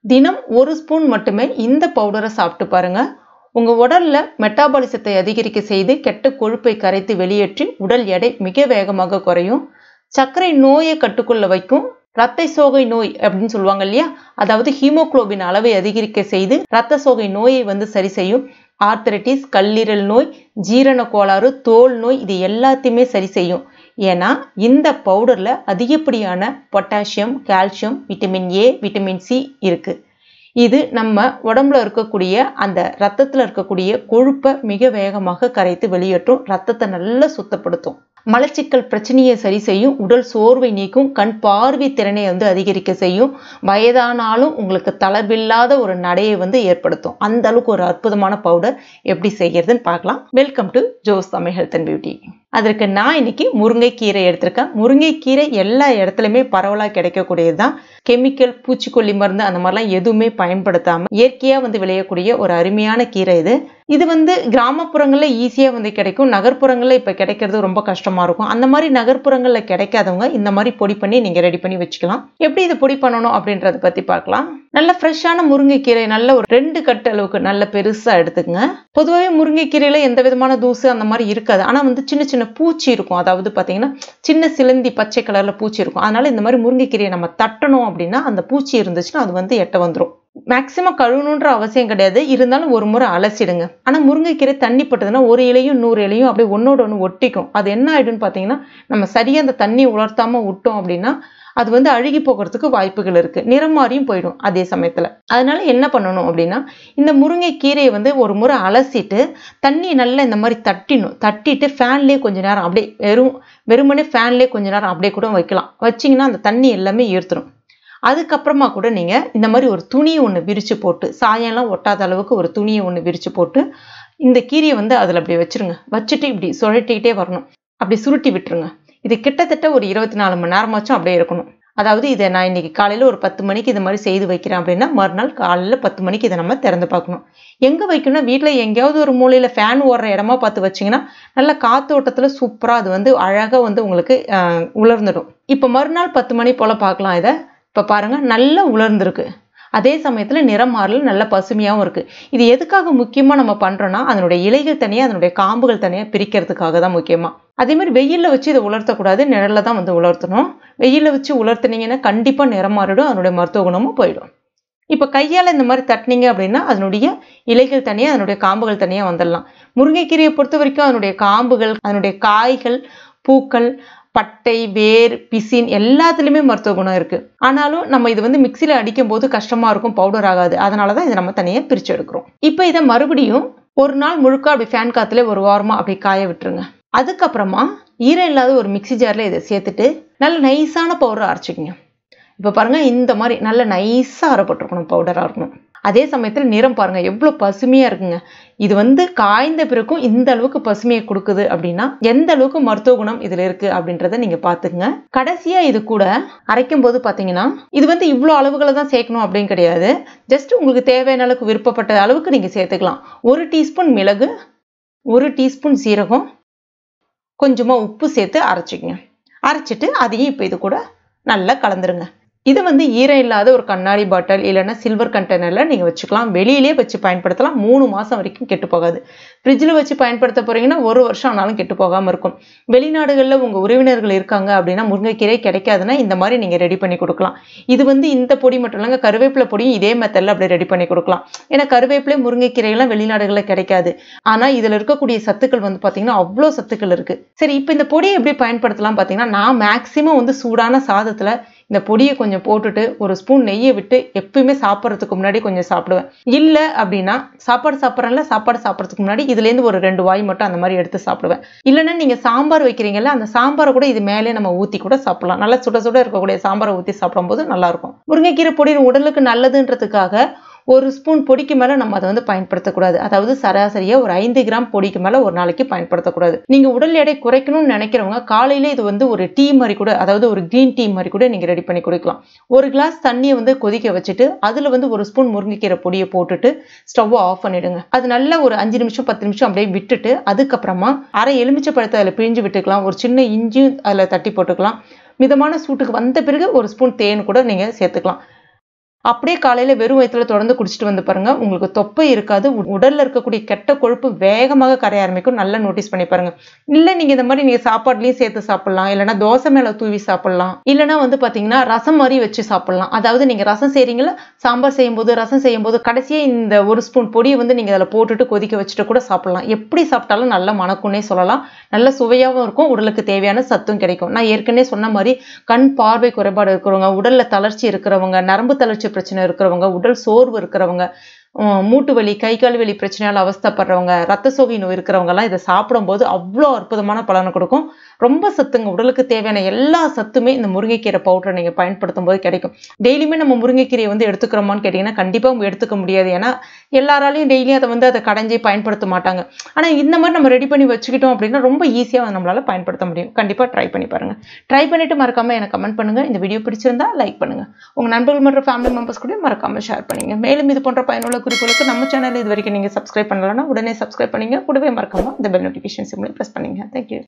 தினம் ஒரு ஸ்பூன் மட்டுமே இந்த பவுடரை சாப்பிட்டு பாருங்க உங்க உடல்ல மெட்டாபாலிசத்தை அதிகரிக்க செய்து கெட்ட கொழுப்பை கரைத்து வெளியேற்றி உடல் எடை மிக வேகமாக குறையும் சர்க்கரை நோயை கட்டுக்குள்ள வைக்கும் இரத்த சோகை நோய் அப்படின்னு சொல்லுவாங்க இல்லையா அதாவது ஹீமோகுளோபின் அளவை அதிகரிக்க செய்து இரத்த சோகை நோயை வந்து சரி செய்யும் ஆர்த்தரைட்டிஸ் கல்லீரல் நோய் ஜீரண கோளாறு தோல் நோய் இது எல்லாத்தையுமே சரி செய்யும் ஏன்னா இந்த பவுடரில் அதிகப்படியான potassium calcium vitamin A vitamin C இருக்கு இது நம்ம உடம்புல இருக்கக்கூடிய அந்த ரத்தத்தில் இருக்கக்கூடிய கொழுப்பை மிக வேகமாக கரைத்து வெளியேற்றும் ரத்தத்தை நல்லா சுத்தப்படுத்தும் மலச்சிக்கல் பிரச்சனையை சரி செய்யும் உடல் சோர்வை நீக்கும் கண் பார்வை திறனை வந்து அதிகரிக்க செய்யும் வயதானாலும் உங்களுக்கு தளர்வில்லாத ஒரு நடையை வந்து ஏற்படுத்தும் அந்த அளவுக்கு ஒரு அற்புதமான பவுடர் எப்படி செய்யறதுன்னு பார்க்கலாம் welcome to Joe's Tamil health and beauty அதற்கு நான் இன்னைக்கு முருங்கைக்கீரை எடுத்திருக்கேன் முருங்கைக்கீரை எல்லா இடத்துலையுமே பரவலாக கிடைக்கக்கூடியது தான் கெமிக்கல் பூச்சிக்கொல்லி மருந்து அந்த மாதிரிலாம் எதுவுமே பயன்படுத்தாம இயற்கையா வந்து விளையக்கூடிய ஒரு அருமையான கீரை இது இது வந்து கிராமப்புறங்கள்ல ஈஸியா வந்து கிடைக்கும் நகர்ப்புறங்கள்ல இப்ப கிடைக்கிறது ரொம்ப கஷ்டமா இருக்கும் அந்த மாதிரி நகர்ப்புறங்கள்ல கிடைக்காதவங்க இந்த மாதிரி பொடி பண்ணி நீங்க ரெடி பண்ணி வச்சுக்கலாம் எப்படி இதை பொடி பண்ணணும் அப்படின்றத பத்தி பார்க்கலாம் நல்ல ஃப்ரெஷ்ஷான முருங்கைக்கீரை நல்ல ஒரு ரெண்டு கட்டு அளவுக்கு நல்ல பெருசா எடுத்துக்கங்க பொதுவாகவே முருங்கைக்கீரையில எந்த விதமான தூசு அந்த மாதிரி இருக்காது ஆனா வந்து சின்ன சின்ன பூச்சி இருக்கும் அதாவது பாத்தீங்கன்னா சின்ன சிலந்தி பச்சை கலர்ல பூச்சி இருக்கும் அதனால இந்த மாதிரி முருங்கைக்கீரையை நம்ம தட்டணும் அப்படின்னா அந்த பூச்சி இருந்துச்சுன்னா அது வந்து எட்ட வந்துடும் மேக்சிமம் கழுவணுன்ற அவசியம் கிடையாது இருந்தாலும் ஒரு முறை அலசிடுங்க ஆனா முருங்கைக்கீரை தண்ணி பட்டதுன்னா ஒரு இலையும் நூறு இலையும் அப்படியே ஒன்னோட ஒன்று ஒட்டிக்கும் அது என்ன ஆயிடும்னு பாத்தீங்கன்னா நம்ம சரியா அந்த தண்ணி உலர்த்தாம விட்டோம் அப்படின்னா அது வந்து அழுகி போகிறதுக்கு வாய்ப்புகள் இருக்கு நிறம் மாறியும் போயிடும் அதே சமயத்துல அதனால என்ன பண்ணணும் அப்படின்னா இந்த முருங்கை கீரையை வந்து ஒரு முறை அலசிட்டு தண்ணி நல்லா இந்த மாதிரி தட்டிடணும் தட்டிட்டு ஃபேன்லேயே கொஞ்ச நேரம் அப்படியே வெறும் வெறுமனே ஃபேன்லேயே கொஞ்ச நேரம் அப்படியே கூட வைக்கலாம் வச்சிங்கன்னா அந்த தண்ணி எல்லாமே ஈர்த்துரும் அதுக்கப்புறமா கூட நீங்கள் இந்த மாதிரி ஒரு துணியை ஒன்று விரித்து போட்டு சாயம்லாம் ஒட்டாத அளவுக்கு ஒரு துணியை ஒன்று விரித்து போட்டு இந்த கீரையை வந்து அதில் அப்படி வச்சிருங்க வச்சுட்டு இப்படி சுழட்டிக்கிட்டே வரணும் அப்படி சுருட்டி விட்டுருங்க இது கிட்டத்தட்ட ஒரு இருபத்தி நாலு மணி நேரமாச்சும் அப்படியே இருக்கணும் அதாவது இதை நான் இன்னைக்கு காலையில் ஒரு பத்து மணிக்கு இது மாதிரி செய்து வைக்கிறேன் அப்படின்னா மறுநாள் காலையில் பத்து மணிக்கு இதை நம்ம திறந்து பார்க்கணும் எங்கே வைக்கணும் வீட்டில் எங்கேயாவது ஒரு மூலையில் ஃபேன் ஓடுற இடமா பார்த்து வச்சிங்கன்னா நல்ல காத்தோட்டத்தில் சூப்பராக அது வந்து அழகாக வந்து உங்களுக்கு உலர்ந்துடும் இப்போ மறுநாள் பத்து மணி போல் பார்க்கலாம் இதை இப்போ பாருங்கள் நல்லா உலர்ந்துருக்கு அதே சமயத்தில் நிறம் மாறல் நல்ல பசுமையாகவும் இருக்குது இது எதுக்காக முக்கியமாக நம்ம பண்ணுறோன்னா அதனுடைய இலைகள் தனியாக அதனுடைய காம்புகள் தனியாக பிரிக்கிறதுக்காக தான் முக்கியமாக அதே மாதிரி வெயிலில் வச்சு இதை உலர்த்தக்கூடாது நிழலில் தான் வந்து உலர்த்தணும் வெயிலில் வச்சு உலர்த்துனீங்கன்னா கண்டிப்பாக நிறம் மாறிடும் அதனுடைய மருத்துவ குணமும் போயிடும் இப்போ கையால் இந்த மாதிரி தட்டினீங்க அப்படின்னா அதனுடைய இலைகள் தனியாக அதனுடைய காம்புகள் தனியாக வந்துடலாம் முருங்கைக்கீரையை பொறுத்த வரைக்கும் அதனுடைய காம்புகள் அதனுடைய காய்கள் பூக்கள் பட்டை வேர் பிசின் எல்லாத்துலேயுமே மருத்துவ குணம் இருக்குது ஆனாலும் நம்ம இது வந்து மிக்சியில் அடிக்கும் போது கஷ்டமாக இருக்கும் பவுடர் ஆகாது அதனால தான் இதை நம்ம தனியாக பிரித்து எடுக்கிறோம் இப்போ இதை மறுபடியும் ஒரு நாள் முழுக்க அப்படி ஃபேன் காற்றுல ஒரு வாரமாக அப்படி காய விட்டுருங்க அதுக்கப்புறமா ஈரம் இல்லாத ஒரு மிக்சி ஜாரில் இதை சேர்த்துட்டு நல்ல நைஸான பவுடரை அரைச்சிக்கங்க இப்போ பாருங்கள் இந்த மாதிரி நல்ல நைஸாக அரைப்பட்டிருக்கணும் பவுடராக இருக்கணும் அதே சமயத்தில் நிறம் பாருங்கள் எவ்வளோ பசுமையாக இருக்குங்க இது வந்து காய்ந்த பிறகும் இந்த அளவுக்கு பசுமையை கொடுக்குது அப்படின்னா எந்த அளவுக்கு மருத்துவ குணம் இதில் இருக்குது அப்படின்றத நீங்கள் பார்த்துக்குங்க கடைசியாக இது கூட அரைக்கும் போது பார்த்தீங்கன்னா இது வந்து இவ்வளோ அளவுகளை தான் சேர்க்கணும் அப்படின்னு கிடையாது ஜஸ்ட் உங்களுக்கு தேவையான அளவுக்கு விருப்பப்பட்ட அளவுக்கு நீங்கள் சேர்த்துக்கலாம் ஒரு டீஸ்பூன் மிளகு ஒரு டீஸ்பூன் சீரகம் கொஞ்சமாக உப்பு சேர்த்து அரைச்சிக்கங்க அரைச்சிட்டு அதையும் இப்போ இது கூட நல்லா கலந்துருங்க இது வந்து ஈரம் இல்லாத ஒரு கண்ணாடி பாட்டில் இல்லைன்னா சில்வர் கண்டெய்னரில் நீங்கள் வச்சுக்கலாம் வெளியிலே வச்சு பயன்படுத்தலாம் மூணு மாதம் வரைக்கும் கெட்டு போகாது ஃப்ரிட்ஜில் வச்சு பயன்படுத்த போகிறீங்கன்னா ஒரு வருஷம் ஆனாலும் கெட்டு போகாமல் இருக்கும் வெளிநாடுகளில் உங்கள் உறவினர்கள் இருக்காங்க அப்படின்னா முருங்கைக்கீரை கிடைக்காதுன்னா இந்த மாதிரி நீங்கள் ரெடி பண்ணி கொடுக்கலாம் இது வந்து இந்த பொடி மட்டும் இல்லைங்க கருவேப்பிலை பொடியும் இதே மெத்தடில் அப்படி ரெடி பண்ணி கொடுக்கலாம் ஏன்னா கருவேப்பிலை முருங்கைக்கீரையெல்லாம் வெளிநாடுகளில் கிடைக்காது ஆனால் இதில் இருக்கக்கூடிய சத்துக்கள் வந்து பார்த்தீங்கன்னா அவ்வளோ சத்துக்கள் இருக்குது சரி இப்போ இந்த பொடியை எப்படி பயன்படுத்தலாம் பார்த்தீங்கன்னா நான் மேக்ஸிமம் வந்து சூடான சாதத்தில் இந்த பொடியை கொஞ்சம் போட்டுட்டு ஒரு ஸ்பூன் நெய்யை விட்டு எப்பயுமே சாப்பிட்றதுக்கு முன்னாடி கொஞ்சம் சாப்பிடுவேன் இல்லை அப்படின்னா சாப்பாடு சாப்பிட்றேன்ல சாப்பாடு சாப்பிட்றதுக்கு முன்னாடி இதுலேருந்து ஒரு ரெண்டு வாய் மட்டும் அந்த மாதிரி எடுத்து சாப்பிடுவேன் இல்லைன்னா நீங்கள் சாம்பார் வைக்கிறீங்கல்ல அந்த சாம்பாரை கூட இது மேலே நம்ம ஊற்றி கூட சாப்பிடலாம் நல்லா சுட சுட இருக்கக்கூடிய சாம்பாரை ஊற்றி சாப்பிடும்போது நல்லாயிருக்கும் முருங்கைக்கீரை பொடி உடலுக்கு நல்லதுன்றதுக்காக ஒரு ஸ்பூன் பொடிக்கு மேலே நம்ம அதை வந்து பயன்படுத்தக்கூடாது அதாவது சராசரியாக ஒரு ஐந்து கிராம் பொடிக்கு மேலே ஒரு நாளைக்கு பயன்படுத்தக்கூடாது நீங்கள் உடல் எடை குறைக்கணும்னு நினைக்கிறவங்க காலையில் இது வந்து ஒரு டீ மாதிரி கூட அதாவது ஒரு க்ரீன் டீ மாதிரி கூட நீங்கள் ரெடி பண்ணி கொடுக்கலாம் ஒரு கிளாஸ் தண்ணியை வந்து கொதிக்க வச்சுட்டு அதில் வந்து ஒரு ஸ்பூன் முருங்கைக்கீரை பொடியை போட்டுட்டு ஸ்டவ்வை ஆஃப் பண்ணிடுங்க அது நல்லா ஒரு அஞ்சு நிமிஷம் பத்து நிமிஷம் அப்படியே விட்டுட்டு அதுக்கப்புறமா அரை எலுமிச்சை பழத்தை அதில் பிழிஞ்சு விட்டுக்கலாம் ஒரு சின்ன இஞ்சியும் அதில் தட்டி போட்டுக்கலாம் மிதமான சூட்டுக்கு வந்த பிறகு ஒரு ஸ்பூன் தேன் கூட நீங்கள் சேர்த்துக்கலாம் அப்படியே காலையில வெறும் வயிற்றுல தொடர்ந்து குடிச்சிட்டு வந்து பாருங்க உங்களுக்கு தொப்பை இருக்காது உ- உடல்ல இருக்கக்கூடிய கெட்ட கொழுப்பு வேகமாக கரைய ஆரம்பிக்கும் நல்லா நோட்டீஸ் பண்ணி பாருங்க இல்ல நீங்க இந்த மாதிரி நீங்க சாப்பாடுலயும் சேர்த்து சாப்பிடலாம் இல்லைன்னா தோசை மேல தூவி சாப்பிடலாம் இல்லைன்னா வந்து பாத்தீங்கன்னா ரசம் மாதிரி வச்சு சாப்பிடலாம் அதாவது நீங்க ரசம் செய்றீங்களா சாம்பார் செய்யும்போது ரசம் செய்யும்போது கடைசியா இந்த ஒரு ஸ்பூன் பொடியை வந்து நீங்க அதில் போட்டுட்டு கொதிக்க வச்சுட்டு கூட சாப்பிடலாம் எப்படி சாப்பிட்டாலும் நல்ல மணக்குன்னே சொல்லலாம் நல்ல சுவையாகவும் இருக்கும் உடலுக்கு தேவையான சத்தும் கிடைக்கும் நான் ஏற்கனவே சொன்ன மாதிரி கண் பார்வை குறைபாடு இருக்கிறவங்க உடல்ல தளர்ச்சி இருக்கிறவங்க நரம்பு தளர்ச்சி பிரச்சனை இருக்கிறவங்க உடல் சோர்வு இருக்கிறவங்க உம், மூட்டு வலி கை கால் வலி பிரச்சனையால் அவஸ்தைப்படுறவங்க ரத்த சோகை நோய் இருக்கிறவங்க எல்லாம் இதை சாப்பிடும்போது அவ்வளோ அற்புதமான பலனை கொடுக்கும் ரொம்ப சத்துங்க உடலுக்கு தேவையான எல்லா சத்துமே இந்த முருங்கைக்கீரை பவுடரை நீங்கள் பயன்படுத்தும் போது கிடைக்கும் டெய்லியுமே நம்ம முருங்கைக்கீரையை வந்து எடுத்துக்கிறோமான்னு கேட்டிங்கன்னா கண்டிப்பாக எடுத்துக்க முடியாது ஏன்னா எல்லாராலையும் டெய்லியும் அதை வந்து அதை கடைஞ்சி பயன்படுத்த மாட்டாங்க ஆனால் இந்த மாதிரி நம்ம ரெடி பண்ணி வச்சுக்கிட்டோம் அப்படின்னா ரொம்ப ஈஸியாக நம்மளால பயன்படுத்த முடியும் கண்டிப்பாக ட்ரை பண்ணி பாருங்க ட்ரை பண்ணிட்டு மறக்காம எனக்கு கமெண்ட் பண்ணுங்க இந்த வீடியோ பிடிச்சிருந்தா லைக் பண்ணுங்க உங்க நண்பர்கள் மற்றும் ஃபேமிலி மெம்பர்ஸ் கூட மறக்காம ஷேர் பண்ணுங்க மேலும் இது போன்ற பயனுள்ள குறிப்புகளுக்கு நம்ம சேனல் இது வரைக்கும் நீங்க சப்ஸ்கிரைப் பண்ணலன்னா உடனே சப்ஸ்கிரைப் பண்ணுங்க கூடவே மறக்காம இந்த பெல் நோட்டிஃபிகேஷன் சிம்லையும் ப்ரெஸ் பண்ணுங்க தேங்க்யூ